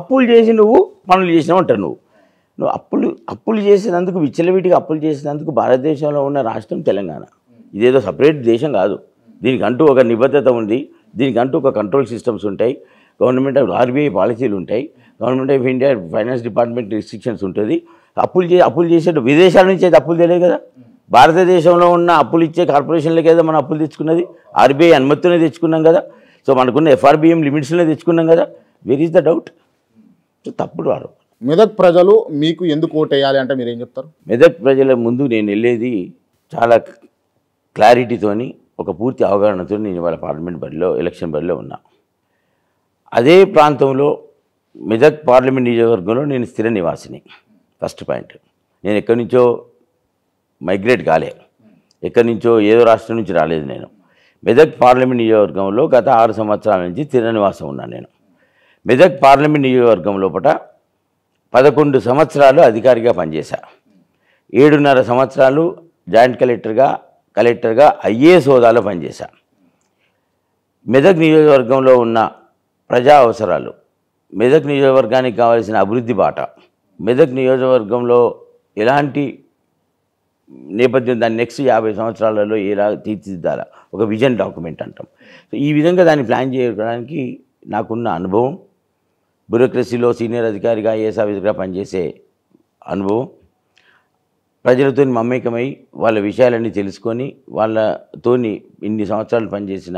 అప్పులు చేసి నువ్వు పనులు చేసినావు అంటారు నువ్వు నువ్వు అప్పులు అప్పులు చేసినందుకు విచ్చలవిడిగా అప్పులు చేసినందుకు భారతదేశంలో ఉన్న రాష్ట్రం తెలంగాణ ఇదేదో సపరేట్ దేశం కాదు దీనికంటూ ఒక నిబద్ధత ఉంది దీనికంటూ ఒక కంట్రోల్ సిస్టమ్స్ ఉంటాయి గవర్నమెంట్ ఆఫ్ ఆర్బీఐ పాలసీలు ఉంటాయి government of India finance department restrictions ఉంటుంది అప్పులు చే అప్పులు చేసే విదేశాల నుంచి అయితే అప్పులు తెలియదు కదా భారతదేశంలో ఉన్న అప్పులు ఇచ్చే కార్పొరేషన్లకి కదా మనం అప్పులు తెచ్చుకున్నది ఆర్బీఐ అనుమతితోనే తెచ్చుకున్నాం కదా సో మనకున్న ఎఫ్ఆర్బిఎం లిమిట్స్లోనే తెచ్చుకున్నాం కదా where is the doubt so తప్పుడు వారు మెదక్ ప్రజలు మీకు ఎందుకు ఓటు వేయాలి అంటే మీరు ఏం చెప్తారు మెదక్ ప్రజల ముందు నేను వెళ్ళేది చాలా క్లారిటీతోని ఒక పూర్తి అవగాహనతో నేను ఇవాళ పార్లమెంట్ బరిలో ఎలక్షన్ బరిలో ఉన్నా అదే ప్రాంతంలో మెదక్ పార్లమెంట్ నియోజకవర్గంలో నేను స్థిర నివాసిని ఫస్ట్ పాయింట్ నేను ఎక్కడి నుంచో మైగ్రేట్ కాలే ఎక్కడి నుంచో ఏదో రాష్ట్రం నుంచి రాలేదు నేను మెదక్ పార్లమెంట్ నియోజకవర్గంలో గత ఆరు సంవత్సరాల నుంచి స్థిర నివాసం ఉన్నాను నేను మెదక్ పార్లమెంట్ నియోజకవర్గం లోపల పదకొండు సంవత్సరాలు అధికారిగా పనిచేశా ఏడున్నర సంవత్సరాలు జాయింట్ కలెక్టర్గా కలెక్టర్గా ఐఏఎస్ హోదాలో పనిచేశా మెదక్ నియోజకవర్గంలో ఉన్న ప్రజా అవసరాలు మెదక్ నియోజకవర్గానికి కావాల్సిన అభివృద్ధి బాట మెదక్ నియోజకవర్గంలో ఎలాంటి నేపథ్యం దాన్ని నెక్స్ట్ యాభై సంవత్సరాలలో ఎలా తీర్చిదిద్దాలా ఒక విజన్ డాక్యుమెంట్ అంటాం సో ఈ విధంగా దాన్ని ప్లాన్ చేయడానికి నాకున్న అనుభవం బ్యూరోక్రసీలో సీనియర్ అధికారిగా ఐఏఎస్ ఆఫీసర్గా పనిచేసే అనుభవం ప్రజలతో మమేకమై వాళ్ళ విషయాలన్నీ తెలుసుకొని వాళ్ళతోని ఇన్ని సంవత్సరాలు పనిచేసిన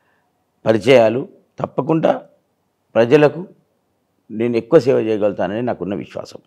పరిచయాలు తప్పకుండా ప్రజలకు నేను ఎక్కువ సేవ చేయగలుగుతానని నాకున్న విశ్వాసం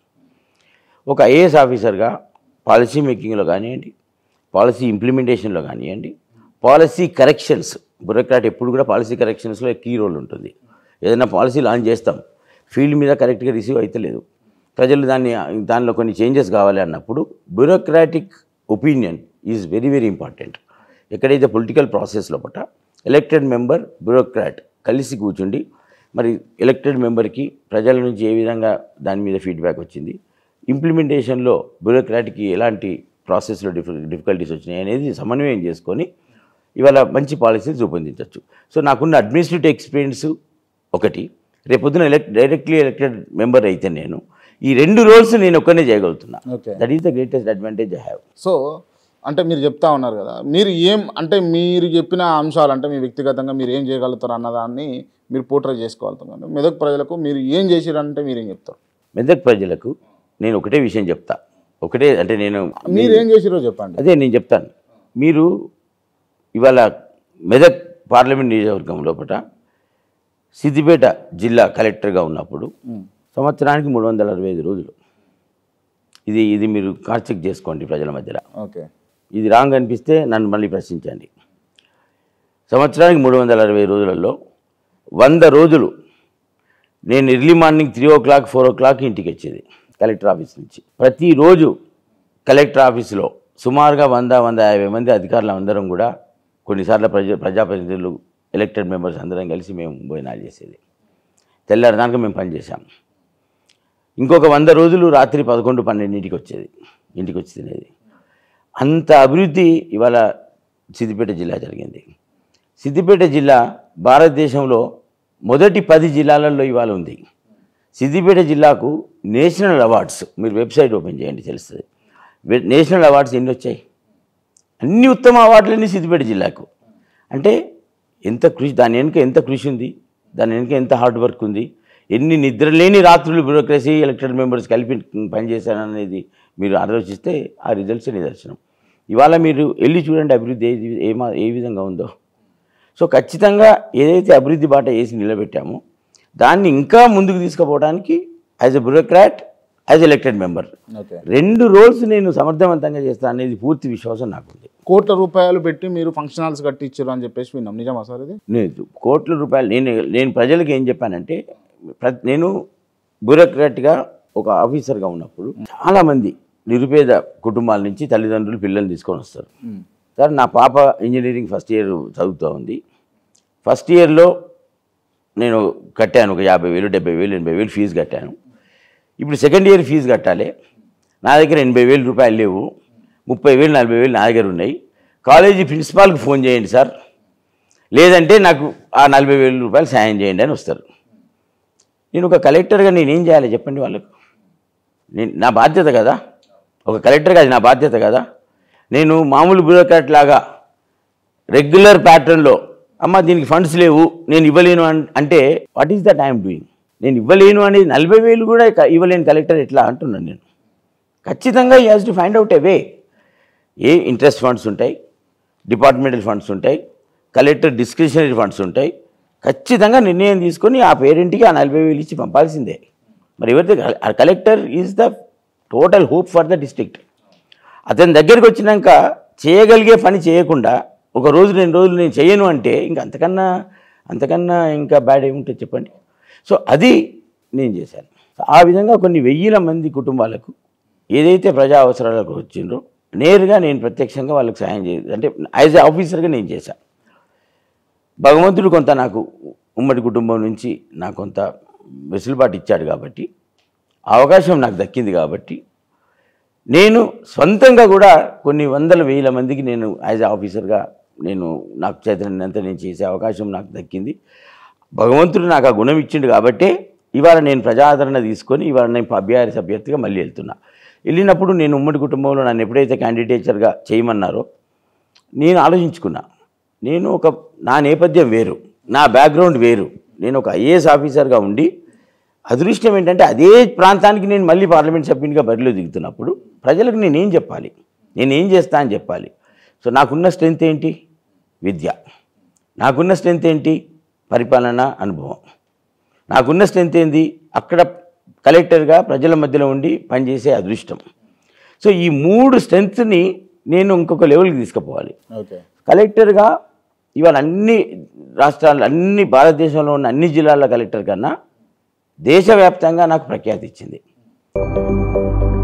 ఒక ఐఏఎస్ ఆఫీసర్గా పాలసీ మేకింగ్లో కానివ్వండి పాలసీ ఇంప్లిమెంటేషన్లో కానివ్వండి పాలసీ కరెక్షన్స్ బ్యూరోక్రాట్ ఎప్పుడు కూడా పాలసీ కరెక్షన్స్లో కీ రోల్ ఉంటుంది ఏదైనా పాలసీ లాంచ్ చేస్తాం ఫీల్డ్ మీద కరెక్ట్గా రిసీవ్ అవుతలేదు ప్రజలు దాన్ని దానిలో కొన్ని చేంజెస్ కావాలి అన్నప్పుడు bureaucratic opinion is very very important ఎక్కడైతే పొలిటికల్ ప్రాసెస్ లోపల ఎలక్టెడ్ మెంబర్ బ్యూరోక్రాట్ కలిసి కూర్చుండి మరి ఎలక్టెడ్ మెంబర్కి ప్రజల నుంచి ఏ విధంగా దాని మీద ఫీడ్బ్యాక్ వచ్చింది ఇంప్లిమెంటేషన్లో బ్యూరోక్రాట్కి ఎలాంటి ప్రాసెస్లో డిఫి డిఫికల్టీస్ వచ్చినాయి అనేది సమన్వయం చేసుకొని ఇవాళ మంచి పాలసీలు రూపొందించవచ్చు సో నాకున్న అడ్మినిస్ట్రేటివ్ ఎక్స్పీరియన్స్ ఒకటి రేపొద్దున ఎలక్ట్ డైరెక్ట్లీ ఎలక్టెడ్ మెంబర్ అయితే నేను ఈ రెండు రోల్స్ నేను ఒక్కనే చేయగలుగుతున్నా okay that is the greatest advantage I have so అంటే మీరు చెప్తా ఉన్నారు కదా మీరు ఏం అంటే మీరు చెప్పిన అంశాలు అంటే మీ వ్యక్తిగతంగా మీరు ఏం చేయగలుగుతారు అన్నదాన్ని మీరు పోర్ట్రే చేసుకోగలుగుతారు మెదక్ ప్రజలకు మీరు ఏం చేసిరంటే మీరు ఏం చెప్తారు మెదక్ ప్రజలకు నేను ఒకటే విషయం చెప్తా ఒకటే అంటే నేను మీరు ఏం చేసిరో చెప్పండి అదే నేను చెప్తాను మీరు ఇవాళ మెదక్ పార్లమెంట్ నియోజకవర్గం లోపల సిద్దిపేట జిల్లా కలెక్టర్గా ఉన్నప్పుడు ఉమ్. సంవత్సరానికి మూడు వందల అరవై ఐదు రోజులు ఇది ఇది మీరు కార్ చెక్ చేసుకోండి ప్రజల మధ్యలో ఓకే ఇది రాంగ్ అనిపిస్తే నన్ను మళ్ళీ ప్రశ్నించండి సంవత్సరానికి మూడు వందల అరవై రోజులలో వంద రోజులు నేను early morning three o'clock four o'clock ఇంటికి వచ్చేది కలెక్టర్ ఆఫీస్ నుంచి ప్రతిరోజు కలెక్టర్ ఆఫీసులో సుమారుగా వంద వంద యాభై మంది అధికారులు అందరం కూడా కొన్నిసార్లు ప్రజా ప్రజాప్రతినిధులు ఎలక్టెడ్ మెంబర్స్ అందరం కలిసి మేము భోజనాలు చేసేది తెల్లారిదాకా మేము పనిచేసాం ఇంకొక వంద రోజులు రాత్రి పదకొండు పన్నెండింటికి వచ్చేది ఇంటికి వచ్చి తినేది అంత అభివృద్ధి ఇవాళ సిద్దిపేట జిల్లా జరిగింది సిద్దిపేట జిల్లా భారతదేశంలో మొదటి పది జిల్లాలలో ఇవాళ ఉంది సిద్దిపేట జిల్లాకు నేషనల్ అవార్డ్స్ మీరు వెబ్సైట్ ఓపెన్ చేయండి తెలుస్తుంది వె- నేషనల్ అవార్డ్స్ ఎన్ని వచ్చాయి అన్ని ఉత్తమ అవార్డులన్నీ సిద్దిపేట జిల్లాకు అంటే ఎంత కృషి దాని వెనుక ఎంత కృషి ఉంది దాని వెనుక ఎంత హార్డ్ వర్క్ ఉంది ఎన్ని నిద్రలేని రాత్రులు బ్యూరోక్రసీ ఎలక్టెడ్ మెంబర్స్ కలిపి పనిచేశారనేది మీరు ఆలోచిస్తే ఆ రిజల్ట్స్ నిదర్శనం ఇవాళ మీరు వెళ్ళి చూడండి అభివృద్ధి ఏది ఏమా ఏ విధంగా ఉందో సో ఖచ్చితంగా ఏదైతే అభివృద్ధి బాట వేసి నిలబెట్టామో దాన్ని ఇంకా ముందుకు తీసుకుపోవడానికి as a bureaucrat as elected member okay రెండు రోల్స్ నేను సమర్థవంతంగా చేస్తాను అనేది పూర్తి విశ్వాసం నాకుంది కోట్ల రూపాయలు పెట్టి మీరు ఫంక్షన్ హాల్స్ కట్టించారు అని చెప్పేసి విన్నాం నిజమా సార్ ఇది నేను కోట్ల రూపాయలు నేను నేను ప్రజలకు ఏం చెప్పానంటే ప్ర- నేను బ్యూరోక్రాట్గా ఒక ఆఫీసర్గా ఉన్నప్పుడు చాలామంది నిరుపేద కుటుంబాల నుంచి తల్లిదండ్రులు పిల్లల్ని తీసుకొని వస్తారు ఉమ్. సార్ నా పాప ఇంజనీరింగ్ ఫస్ట్ ఇయర్ చదువుతూ ఉంది ఫస్ట్ ఇయర్లో నేను కట్టాను ఒక యాభై వేలు డెబ్బై వేలు ఎనభై వేలు ఫీజు కట్టాను ఇప్పుడు సెకండ్ ఇయర్ ఫీజు కట్టాలి నా దగ్గర ఎనభై వేలు రూపాయలు లేవు ముప్పై వేలు నలభై వేలు నా దగ్గర ఉన్నాయి కాలేజీ ప్రిన్సిపాల్కి ఫోన్ చేయండి సార్ లేదంటే నాకు ఆ నలభై వేల రూపాయలు సాయం చేయండి అని వస్తారు నేను ఒక కలెక్టర్గా నేనేం చేయాలి చెప్పండి వాళ్ళకు నేను నా బాధ్యత కదా ఒక కలెక్టర్గా అది నా బాధ్యత కదా నేను మామూలు బ్యూరోక్రాట్ లాగా రెగ్యులర్ ప్యాటర్న్లో అమ్మ దీనికి ఫండ్స్ లేవు నేను ఇవ్వలేను అన్- అంటే what is that I'm doing నేను ఇవ్వలేను అనేది నలభై వేలు కూడా క- ఇవ్వలేని కలెక్టర్ ఎట్లా అంటున్నాను నేను ఖచ్చితంగా ఈ has to find out a way ఏ ఇంట్రెస్ట్ ఫండ్స్ ఉంటాయి డిపార్ట్మెంటల్ ఫండ్స్ ఉంటాయి కలెక్టర్ డిస్క్రిషనరీ ఫండ్స్ ఉంటాయి ఖచ్చితంగా నిర్ణయం తీసుకొని ఆ పేరెంట్కి ఆ నలభై వేలు ఇచ్చి పంపాల్సిందే మరి ఎవరితో collector is the total hope for the district అతని దగ్గరికి వచ్చినాక చేయగలిగే పని చేయకుండా ఒక రోజు రెండు రోజులు నేను చేయను అంటే ఇంకా అంతకన్నా అంతకన్నా ఇంకా బ్యాడ్ ఏముంటుంది చెప్పండి సో అది నేను చేశాను ఆ విధంగా కొన్ని వెయ్యిల మంది కుటుంబాలకు ఏదైతే ప్రజా అవసరాలకు వచ్చిండ్రో నేరుగా నేను ప్రత్యక్షంగా వాళ్ళకి సాయం చే అంటే యాజ్ ఏ ఆఫీసర్గా నేను చేశాను భగవంతుడు కొంత నాకు ఉమ్మడి కుటుంబం నుంచి నాకు కొంత వెసులుబాటు ఇచ్చాడు కాబట్టి ఆ అవకాశం నాకు దక్కింది కాబట్టి నేను సొంతంగా కూడా కొన్ని వందల వేల మందికి నేను యాజ్ ఏ ఆఫీసర్గా నేను నాకు చేతనంత నేను చేసే అవకాశం నాకు దక్కింది భగవంతుడు నాకు ఆ గుణం ఇచ్చిండు కాబట్టే ఇవాళ నేను ప్రజాదరణ తీసుకొని ఇవాళ నేను బీఆర్ఎస్ అభ్యర్థిగా మళ్ళీ వెళ్తున్నా వెళ్ళినప్పుడు నేను ఉమ్మడి కుటుంబంలో నన్ను ఎప్పుడైతే క్యాండిడేచర్గా చేయమన్నారో నేను ఆలోచించుకున్నా నేను ఒక నా నేపథ్యం వేరు నా బ్యాక్గ్రౌండ్ వేరు నేను ఒక ఐఏఎస్ ఆఫీసర్గా ఉండి అదృష్టం ఏంటంటే అదే ప్రాంతానికి నేను మళ్ళీ పార్లమెంట్ సభ్యునిగా బరిలో దిగుతున్నప్పుడు ప్రజలకు నేనేం చెప్పాలి నేనేం చేస్తా అని చెప్పాలి సో నాకున్న స్ట్రెంత్ ఏంటి విద్య నాకున్న స్ట్రెంత్ ఏంటి పరిపాలన అనుభవం నాకున్న స్ట్రెంత్ ఏంది అక్కడ కలెక్టర్గా ప్రజల మధ్యలో ఉండి పనిచేసే అదృష్టం సో ఈ మూడు స్ట్రెంత్ని నేను ఇంకొక లెవెల్కి తీసుకుపోవాలి ఓకే కలెక్టర్గా ఇవాళ అన్ని రాష్ట్రాలు అన్ని భారతదేశంలో ఉన్న అన్ని జిల్లాల కలెక్టర్ కన్నా దేశవ్యాప్తంగా నాకు ప్రఖ్యాతి ఇచ్చింది